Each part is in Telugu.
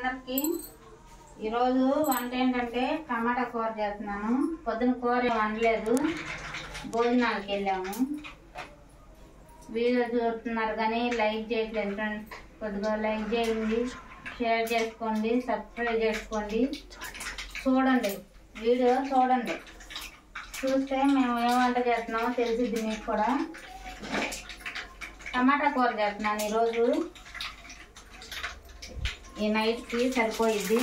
అందరికి ఈరోజు వంట ఏంటంటే టమాటా కూర చేస్తున్నాను పొద్దున కూర ఏం వండలేదు భోజనాలకు వెళ్ళాము వీడియో చూస్తున్నారు కానీ లైక్ చేయట్లేదు ఫ్రెండ్స్ కొద్దిగా లైక్ చేయండి షేర్ చేసుకోండి సబ్స్క్రైబ్ చేసుకోండి చూడండి వీడియో చూడండి చూస్తే మేము ఏం వంట చేస్తున్నామో తెలిసిద్ది మీకు కూడా టమాటా కూర చేస్తున్నాను ఈరోజు ఈ నైట్కి సరిపోయిద్ది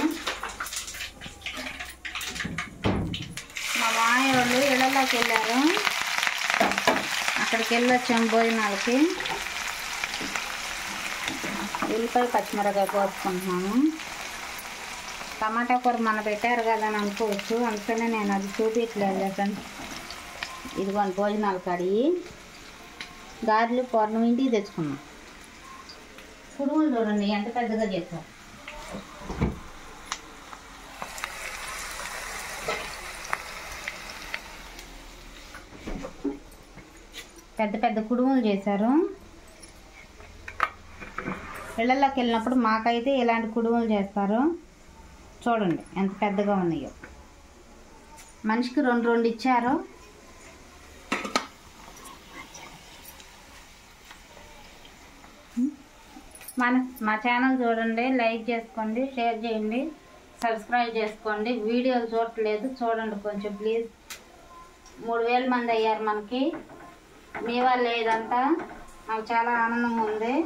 మా మామయ్య వాళ్ళు ఇళ్ళలోకి వెళ్ళారు అక్కడికి వెళ్ళొచ్చాము భోజనాలకి ఉల్లిపాయ పచ్చిమిరకాయ కోసుకుంటున్నాము టమాటా కూర మన పెట్టారు కదా అని అనుకోవచ్చు అందుకనే నేను అది చూపించలేదు ఫ్రెండ్స్ ఇదిగోండి భోజనాలు కడిగి గారెలు పూర్ణం ఇంటికి తెచ్చుకున్నాం కుడుములు చూడండి ఎంత పెద్దగా చేశారు పెద్ద పెద్ద కుడుములు చేశారు ఇళ్ళల్లోకి వెళ్ళినప్పుడు మాకైతే ఇలాంటి కుడుములు చేస్తారు చూడండి ఎంత పెద్దగా ఉన్నాయో మనిషికి రెండు రెండు ఇచ్చారు మన మా ఛానల్ చూడండి లైక్ చేసుకోండి షేర్ చేయండి సబ్స్క్రైబ్ చేసుకోండి వీడియోలు చూడట్లేదు చూడండి కొంచెం ప్లీజ్ మూడు వేల మంది అయ్యారు మనకి మీ వాళ్ళు ఇదంతా నాకు చాలా ఆనందంగా ఉంది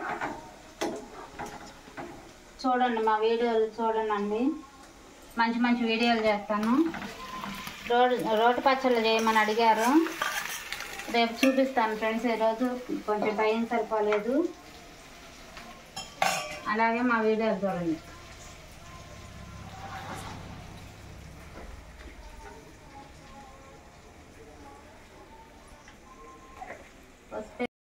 చూడండి మా వీడియోలు చూడండి మంచి మంచి వీడియోలు చేస్తాను రోడ్ రోటి పచ్చళ్ళు చేయమని అడిగారు రేపు చూపిస్తాను ఫ్రెండ్స్ ఈరోజు కొంచెం టైం సరిపోలేదు అలాగే మా వీడియోలు చూడండి